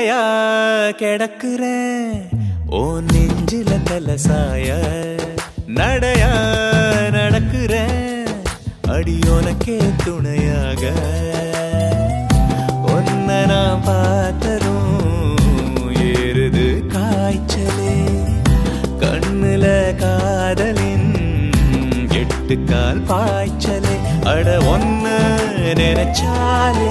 சிலையா கிடக்குறேன் ஓ நெஞ்சில தலசாய நடையா நடக்குறேன் அடியோனக்கே துணையாக ஒன்ன நான் பார்த்ததும் ஏறுது காய்ச்சலே கண்ணுல காதலின் எட்டு கால் பாய்ச்சலே அட ஒன்ன நினைச்சாலே